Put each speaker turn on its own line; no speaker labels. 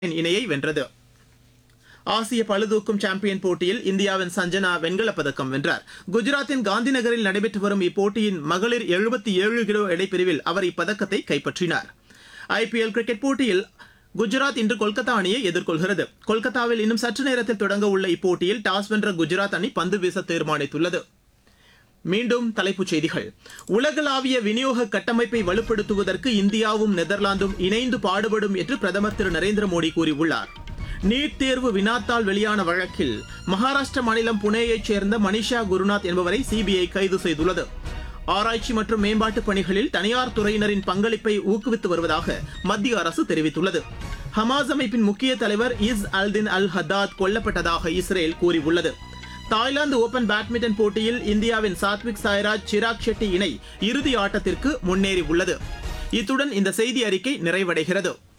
இணையை வென்றது ஆசிய பளுதூக்கும் சாம்பியன் போட்டியில் இந்தியாவின் சஞ்சனா வெண்கலப் பதக்கம் வென்றார் குஜராத்தின் காந்தி நகரில் நடைபெற்று வரும் இப்போட்டியின் மகளிர் 77 கிலோ எடைப்பிரிவில் அவர் இப்பதக்கத்தை கைப்பற்றினார் ஐபிஎல் கிரிக்கெட் போட்டியில் குஜராத் இன்று கொல்கத்தா அணியை எதிர்கொள்கிறது கொல்கத்தாவில் இன்னும் சற்று நேரத்தில் தொடங்க உள்ள இப்போட்டியில் டாஸ் வென்ற குஜராத் அணி பந்து வீச தீர்மானித்துள்ளது மீண்டும் தலைப்புச் செய்திகள் உலகளாவிய விநியோக கட்டமைப்பை வலுப்படுத்துவதற்கு இந்தியாவும் நெதர்லாந்தும் இணைந்து பாடுபடும் என்று பிரதமர் திரு நரேந்திர மோடி கூறியுள்ளார் நீட் தேர்வு வினாத்தாள் வெளியான வழக்கில் மகாராஷ்டிர மாநிலம் புனேயைச் சேர்ந்த மனிஷா குருநாத் என்பவரை சிபிஐ கைது செய்துள்ளது ஆராய்ச்சி மற்றும் மேம்பாட்டுப் பணிகளில் தனியார் துறையினரின் பங்களிப்பை ஊக்குவித்து வருவதாக மத்திய அரசு தெரிவித்துள்ளது ஹமாஸ் அமைப்பின் முக்கிய தலைவர் இஸ் அல்தின் அல் ஹத்தாத் கொல்லப்பட்டதாக இஸ்ரேல் கூறியுள்ளது தாய்லாந்து ஓபன் பேட்மிண்டன் போட்டியில் இந்தியாவின் சாத்விக் சாய்ராஜ் சிராக் ஷெட்டி இணை இறுதி ஆட்டத்திற்கு முன்னேறி உள்ளது இத்துடன் இந்த செய்தி அறிக்கை நிறைவடைகிறது